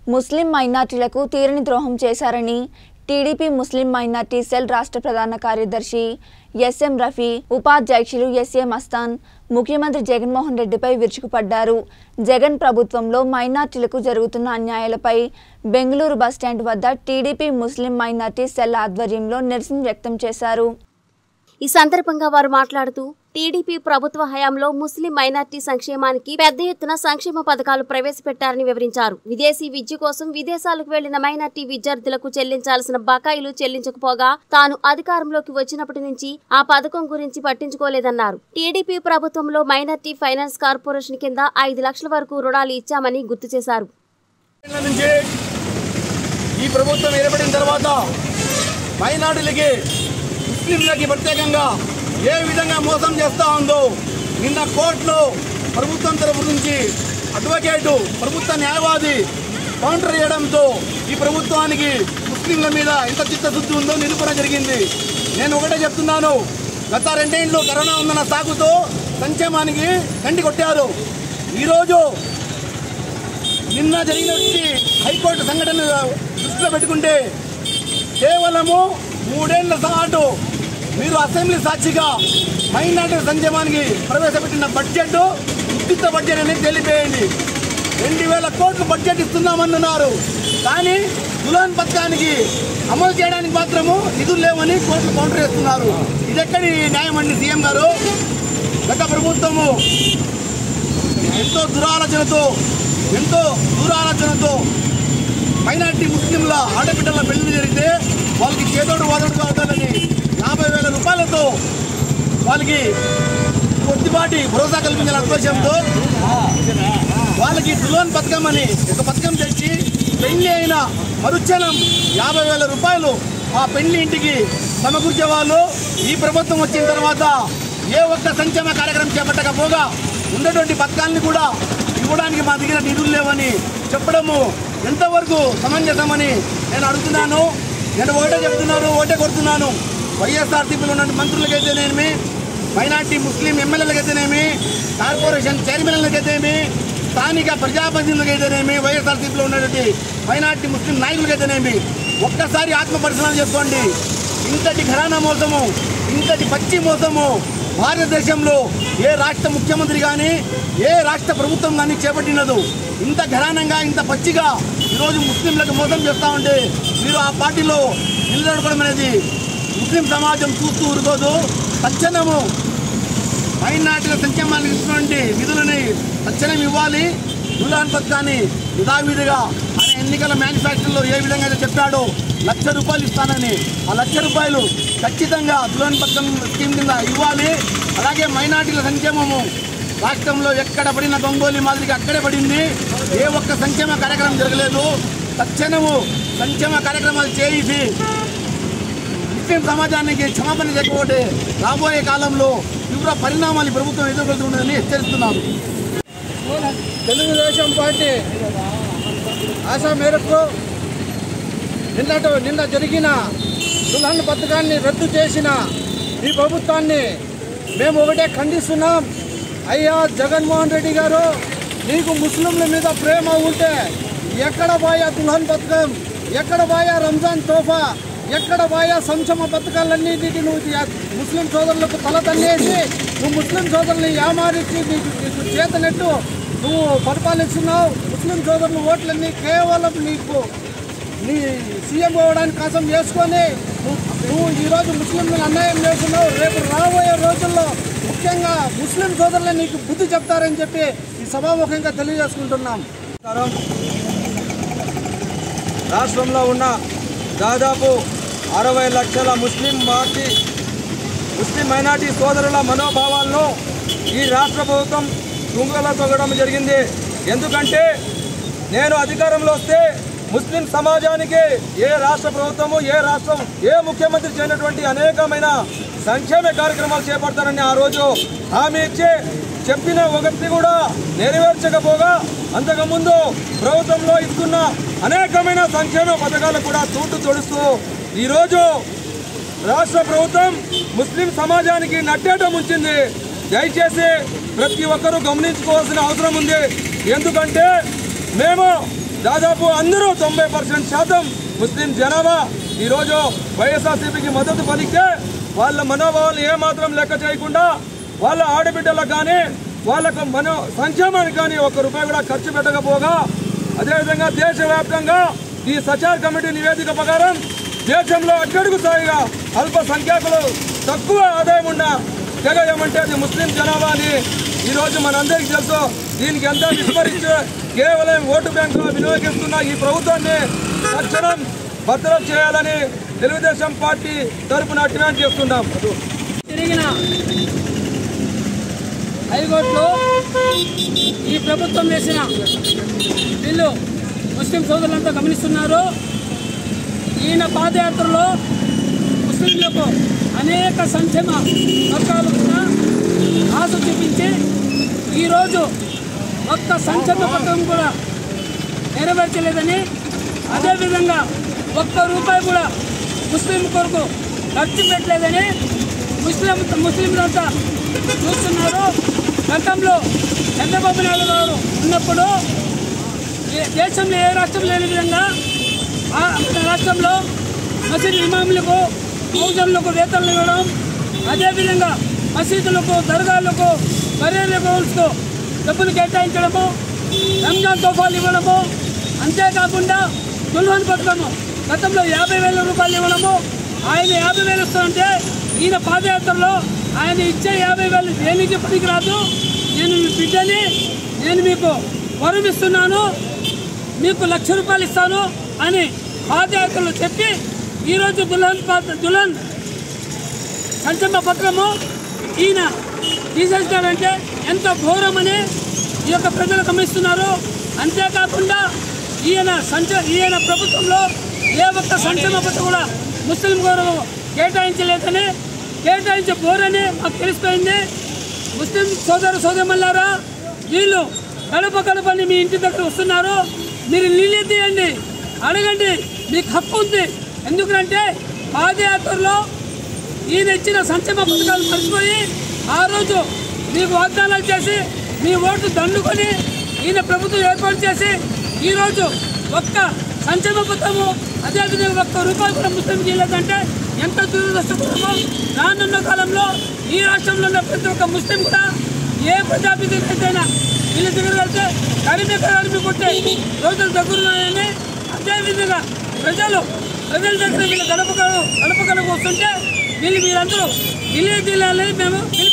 ముస్లిం మైనార్టీలకు తీరని ద్రోహం చేశారని టీడీపీ ముస్లిం మైనార్టీ సెల్ రాష్ట్ర ప్రధాన కార్యదర్శి ఎస్ఎం రఫీ ఉపాధ్యక్షులు ఎస్ఏ మస్తాన్ ముఖ్యమంత్రి జగన్మోహన్ రెడ్డిపై విరుచుకుపడ్డారు జగన్ ప్రభుత్వంలో మైనార్టీలకు జరుగుతున్న అన్యాయాలపై బెంగళూరు బస్టాండ్ వద్ద టీడీపీ ముస్లిం మైనార్టీ సెల్ ఆధ్వర్యంలో నిరసన వ్యక్తం చేశారు ఈ సందర్భంగా వారు మాట్లాడుతూ టీడీపీ ప్రభుత్వ హయాంలో ముస్లిం మైనార్టీ సంక్షేమానికి పెద్ద ఎత్తున సంక్షేమ పథకాలు ప్రవేశపెట్టారని వివరించారు విదేశీ విద్య కోసం విదేశాలకు వెళ్లిన మైనార్టీ విద్యార్థులకు చెల్లించాల్సిన బకాయిలు చెల్లించకపోగా తాను అధికారంలోకి వచ్చినప్పటి నుంచి ఆ పథకం గురించి పట్టించుకోలేదన్నారు టీడీపీ ప్రభుత్వంలో మైనార్టీ ఫైనాన్స్ కార్పొరేషన్ కింద ఐదు లక్షల వరకు రుణాలు ఇచ్చామని గుర్తు చేశారు ఏళ్ల నుంచి ఈ ప్రభుత్వం ఏర్పడిన తర్వాత మైనార్టీలకి ముస్లింలకి ప్రత్యేకంగా ఏ విధంగా మోసం చేస్తా ఉందో నిన్న కోర్టులో ప్రభుత్వం తరపు నుంచి అడ్వకేటు ప్రభుత్వ న్యాయవాది కౌంటర్ చేయడంతో ఈ ప్రభుత్వానికి ముస్లింల మీద ఎంత చిత్తశుద్ధి ఉందో నిరూపణ జరిగింది నేను ఒకటే చెప్తున్నాను గత రెండేండ్లు కరోనా ఉందన్న సాగుతో సంక్షేమానికి గండి కొట్టారు ఈరోజు నిన్న జరిగినటువంటి హైకోర్టు సంఘటన దృష్టిలో పెట్టుకుంటే కేవలము మూడేళ్ల పాటు మీరు అసెంబ్లీ సాక్షిగా మైనార్టీ సంక్షేమానికి ప్రవేశపెట్టిన బడ్జెట్ ఉచిత బడ్జెట్ అనేది తెలిపేయండి రెండు వేల కోట్లు బడ్జెట్ ఇస్తున్నామన్నారు కానీ దులాన్ పథకానికి అమలు చేయడానికి మాత్రము నిధులు లేవని కోర్టులు కౌంటర్ చేస్తున్నారు ఇది ఎక్కడి న్యాయం అండి సీఎం గారు గత ప్రభుత్వము ఎంతో దురాలోచనతో ఎంతో దూరాలోచనతో మైనార్టీ ముస్లింల ఆడబిడ్డల పెళ్లి జరిగితే వాళ్ళకి చేదోడు వాదోడు కావాలని యాభై వేల రూపాయలతో వాళ్ళకి కొద్దిపాటి భరోసా కల్పించిన ఉద్దేశంతో వాళ్ళకి దులోన్ పథకం అని ఒక పథకం తెచ్చి పెళ్లి అయిన మరుక్షణం యాభై వేల రూపాయలు ఆ పెళ్లి ఇంటికి సమకూర్చే వాళ్ళు ఈ ప్రభుత్వం వచ్చిన తర్వాత ఏ ఒక్క సంక్షేమ కార్యక్రమం చేపట్టకపోగా ఉన్నటువంటి పథకాలను కూడా ఇవ్వడానికి మా దగ్గర నిధులు లేవని చెప్పడము ఎంతవరకు సమంజసమని నేను అడుగుతున్నాను నేను ఒకటే చెప్తున్నాను ఒకటే కొడుతున్నాను వైఎస్ఆర్సీపీలో ఉన్న మంత్రులకైతేనేమి మైనార్టీ ముస్లిం ఎమ్మెల్యేలకైతేనేమి కార్పొరేషన్ చైర్మన్లకైతేనేమి స్థానిక ప్రజాప్రతినిధులకైతేనేమి వైఎస్ఆర్సీపీలో ఉన్నటువంటి మైనార్టీ ముస్లిం నాయకులకైతేనేమి ఒక్కసారి ఆత్మ పరిశీలన చేసుకోండి ఇంతటి ఘరానా మోసము ఇంతటి పచ్చి మోసము భారతదేశంలో ఏ రాష్ట్ర ముఖ్యమంత్రి కానీ ఏ రాష్ట్ర ప్రభుత్వం కానీ చేపట్టినదు ఇంత ఘరానంగా ఇంత పచ్చిగా ఈరోజు ముస్లింలకు మోసం చేస్తూ ఉంటే మీరు ఆ పార్టీలో నిలదొడకడం అనేది ముస్లిం సమాజం చూస్తూ ఊరుకోదు తక్షణము మైనార్టీల సంక్షేమానికి ఇచ్చినటువంటి నిధులని తక్షణం ఇవ్వాలి దులాన్ పథకాన్ని యథావిధిగా ఆయన ఎన్నికల మేనిఫెస్టోలో ఏ విధంగా అయితే చెప్పాడో లక్ష రూపాయలు ఇస్తానని ఆ లక్ష రూపాయలు ఖచ్చితంగా దులాన్ పథకం స్కీమ్ కింద ఇవ్వాలి అలాగే మైనార్టీల సంక్షేమము రాష్ట్రంలో ఎక్కడ పడిన గొంగోలి మాదిరిగా అక్కడే పడింది ఏ ఒక్క సంక్షేమ కార్యక్రమం జరగలేదు తక్షణము సంక్షేమ కార్యక్రమాలు చేసి ముస్లిం సమాజానికి క్షమాపణ చెప్పబోతే రాబోయే కాలంలో తీవ్ర పరిణామాలు ఈ ప్రభుత్వం ఎదుర్కొంటుందని హెచ్చరిస్తున్నాను తెలుగుదేశం పార్టీ ఆశ మేరకు నిన్నటి నిన్న జరిగిన దుల్హన్ పథకాన్ని రద్దు చేసిన ఈ ప్రభుత్వాన్ని మేము ఒకటే ఖండిస్తున్నాం అయ్యా జగన్మోహన్ రెడ్డి గారు నీకు ముస్లింల మీద ప్రేమ ఉంటే ఎక్కడ పోయా దుల్హన్ పథకం ఎక్కడ పోయా రంజాన్ తోఫా ఎక్కడ పోయా సంక్షేమ పథకాలన్నిటికీ నువ్వు యా- ముస్లిం సోదరులకు తల తన్నేసి నువ్వు ముస్లిం సోదరుని యామారించి నీకు నీకు చేతనెట్టు నువ్వు పరిపాలిస్తున్నావు ముస్లిం సోదరుల ఓట్లన్నీ కేవలం నీకు నీ సీఎం అవ్వడానికి కోసం చేసుకొని నువ్వు నువ్వు ఈరోజు ముస్లింలకు అన్యాయం చేస్తున్నావు రేపు రాబోయే రోజుల్లో ముఖ్యంగా ముస్లిం సోదరులే నీకు బుద్ధి చెప్తారని చెప్పి ఈ సభాముఖంగా తెలియజేసుకుంటున్నాం నమస్కారం రాష్ట్రంలో ఉన్న దాదాపు అరవై లక్షల ముస్లిం పార్టీ ముస్లిం మైనార్టీ సోదరుల మనోభావాలను ఈ రాష్ట్ర ప్రభుత్వం తుంగలో తొగడం జరిగింది ఎందుకంటే నేను అధికారంలో వస్తే ముస్లిం సమాజానికి ఏ రాష్ట్ర ప్రభుత్వము ఏ రాష్ట్రం ఏ ముఖ్యమంత్రి చేయనటువంటి అనేకమైన సంక్షేమ కార్యక్రమాలు చేపడతారని ఆ రోజు హామీ ఇచ్చి చెప్పిన ఒకటి కూడా నెరవేర్చకపోగా అంతకుముందు ప్రభుత్వంలో ఇస్తున్న అనేకమైన సంక్షేమ పథకాలు కూడా తూటు తొడుస్తూ ఈరోజు రాష్ట్ర ప్రభుత్వం ముస్లిం సమాజానికి నట్టేట ముంచింది దయచేసి ప్రతి ఒక్కరూ గమనించుకోవాల్సిన అవసరం ఉంది ఎందుకంటే మేము దాదాపు అందరూ తొంభై పర్సెంట్ శాతం ముస్లిం జనాభా ఈరోజు వైఎస్ఆర్సీపీకి మద్దతు పలికితే వాళ్ళ మనోభావాలు ఏమాత్రం లెక్క చేయకుండా వాళ్ళ ఆడబిడ్డలకు కానీ వాళ్ళకు మనో సంక్షేమానికి కానీ ఒక్క రూపాయి కూడా ఖర్చు పెట్టకపోగా అదేవిధంగా దేశవ్యాప్తంగా ఈ సచార్ కమిటీ నివేదిక ప్రకారం దేశంలో అట్టడుగు స్థాయిగా అల్ప సంఖ్యాకులు తక్కువ ఆదాయం ఉన్న తెగ ఏమంటే అది ముస్లిం జనాభా అని ఈరోజు మనందరికీ తెలుసు దీనికి ఎంత విస్మరించి కేవలం ఓటు బ్యాంకులో వినియోగిస్తున్న ఈ ప్రభుత్వాన్ని తక్షణం భద్రం చేయాలని తెలుగుదేశం పార్టీ తరపున డిమాండ్ చేస్తున్నాం తిరిగిన హైకోర్టులో ఈ ప్రభుత్వం వేసిన బిల్లు ముస్లిం సోదరులంతా గమనిస్తున్నారు ఈయన పాదయాత్రలో ముస్లింలకు అనేక సంక్షేమ పథకాలు కూడా ఆశ చూపించి ఈరోజు ఒక్క సంక్షేమ పథకం కూడా నెరవేర్చలేదని అదేవిధంగా ఒక్క రూపాయి కూడా ముస్లిం కొరకు ఖర్చు పెట్టలేదని ముస్లిం ముస్లింలంతా చూస్తున్నారు గతంలో చంద్రబాబు నాయుడు గారు ఉన్నప్పుడు ఏ- దేశంలో ఏ రాష్ట్రం లేని విధంగా ఆ మన రాష్ట్రంలో మసీద్ ఇమాములకు మౌజన్లకు వేతనలు ఇవ్వడం అదేవిధంగా మసీదులకు దర్గాలకు పర్యాటకులకు డబ్బులు కేటాయించడము రంజాన్ తోఫాలు ఇవ్వడము అంతేకాకుండా దుల్హన్ పథకము గతంలో యాభై వేల రూపాయలు ఇవ్వడము ఆయన యాభై వేలు ఇస్తారంటే ఈయన పాదయాత్రలో ఆయన ఇచ్చే యాభై వేలు దేనికి పనికిరాదు నేను మీ బిడ్డని నేను మీకు వరం ఇస్తున్నాను మీకు లక్ష రూపాయలు ఇస్తాను అని పాదయాత్రలో చెప్పి ఈరోజు దుల్హన్ పాత- దుల్హన్ సంక్షేమ పత్రము ఈయన తీసేస్తాడంటే ఎంత ఘోరమని ఈ యొక్క ప్రజలు గమనిస్తున్నారు అంతేకాకుండా ఈయన సంచ ఈయన ప్రభుత్వంలో ఏ ఒక్క సంక్షేమ పత్రం కూడా ముస్లిం గౌరవం కేటాయించలేదని కేటాయించే బోరని మాకు తెలిసిపోయింది ముస్లిం సోదర సోదరులారా వీళ్ళు గడప గడపని మీ ఇంటి దగ్గర వస్తున్నారు మీరు నీళ్ళు తీయండి అడగండి మీకు హక్కు ఉంది ఎందుకంటే పాదయాత్రలో ఈయన ఇచ్చిన సంక్షేమ పథకాలు మర్చిపోయి ఆ రోజు మీకు వాగ్దానాలు చేసి మీ ఓట్లు దండుకొని ఈయన ప్రభుత్వం ఏర్పాటు చేసి ఈరోజు ఒక్క సంక్షేమ పథకము అదేవిధంగా ఒక్క రూపాయి కూడా ముస్లిం చేయలేదంటే ఎంత దురదృష్టకరమో రానున్న కాలంలో ఈ రాష్ట్రంలో ఉన్న ప్రతి ఒక్క ముస్లిం కూడా ఏ ప్రజాప్రతినిధైనా వీళ్ళ దగ్గర వెళ్తే కరిమి కరిమి కొట్టే రోజులు దగ్గరున్నాయని అదేవిధంగా ప్రజలు ప్రజల దగ్గర వీళ్ళు గడప గడప గడప వస్తుంటే వీళ్ళు మీరందరూ ఢిల్లీ జిల్లాలో మేము